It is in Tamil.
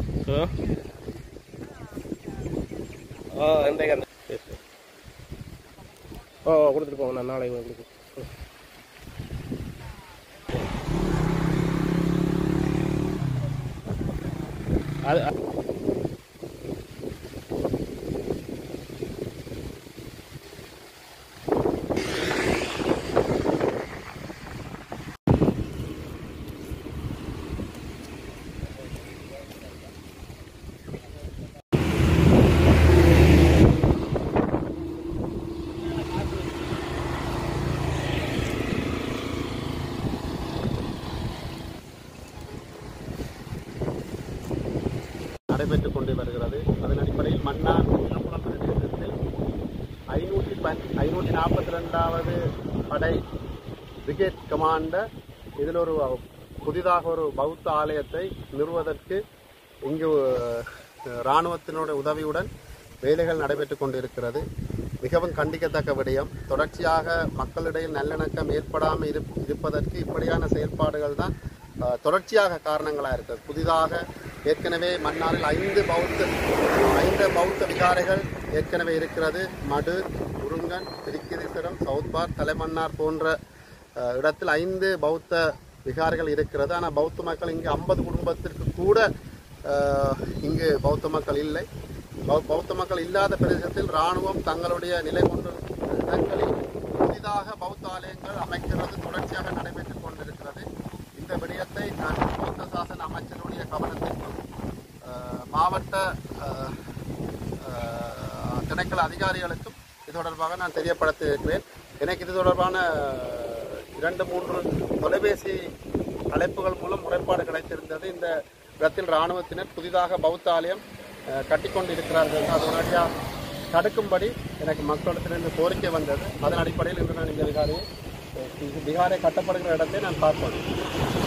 ஆ ஆ இன்றைக்கு அந்த சரி சரி ஓ கொடுத்துட்டு போங்க நான் நாளைக்கு கொடுக்கு அது நடைபெற்றுக் கொண்டு வருகிறது அதன் அடிப்படையில் மன்னார் குணப்புலம் பிரதேசத்தில் ஐநூற்றி பன் ஐநூற்றி நாற்பத்தி ரெண்டாவது படை பிரிகேட் கமாண்டர் இதில் ஒரு புதிதாக ஒரு பௌத்த ஆலயத்தை நிறுவதற்கு இங்கு அஹ், இராணுவத்தினுடைய உதவியுடன் வேலைகள் நடைபெற்றுக் கொண்டிருக்கிறது மிகவும் கண்டிக்கத்தக்க விடயம் தொடர்ச்சியாக மக்களிடையில் நல்லிணக்கம் ஏற்படாமல் இருப் இருப்பதற்கு இப்படியான செயல்பாடுகள் தான் அஹ், தொடர்ச்சியாக காரணங்களாக இருக்கிறது புதிதாக ஏற்கனவே மன்னாரில் ஐந்து பௌத்த ஐந்து பௌத்த விகாரைகள் ஏற்கனவே இருக்கிறது மடு உருங்கன் திருக்கிரிசுரம் சவுத்பார் தலைமன்னார் போன்ற அஹ், இடத்தில் ஐந்து பௌத்த விகாரைகள் இருக்கிறது ஆனால் பௌத்த மக்கள் இங்கு ஐம்பது குடும்பத்திற்கு கூட அஹ், இங்கு பௌத்த மக்கள் இல்லை பௌ- பௌத்த மக்கள் இல்லாத பிரதேசத்தில் இராணுவம் தங்களுடைய நிலை கொண்டு இடங்களில் புதிதாக பௌத்த ஆலயங்கள் அமைக்கிறது தொடர்ச்சியாக நடைபெற்றுக் கொண்டிருக்கிறது இந்த விடயத்தை நான் பௌத்த சாசன அமைச்சருடைய கவனத்திற்கும் அஹ், மாவட்ட அஹ், அஹ், திணைக்கள அதிகாரிகளுக்கும் இது தொடர்பாக நான் தெரியப்படுத்தியிருக்கிறேன் எனக்கு இது தொடர்பான அஹ், இரண்டு மூன்று தொலைபேசி அழைப்புகள் மூலம் முறைப்பாடு கிடைத்திருந்தது இந்த இடத்தில் இராணுவத்தினர் புதிதாக பௌத்த ஆலயம் அஹ், கட்டிக்கொண்டு இருக்கிறார்கள் அது உடனடியாக தடுக்கும்படி எனக்கு மக்களிடத்திலிருந்து கோரிக்கை வந்தது அதன் அடிப்படையில் இன்று நான் இந்த விகாரியை அஹ், விகாரை கட்டப்படுகிற இடத்தை நான் பார்ப்பேன்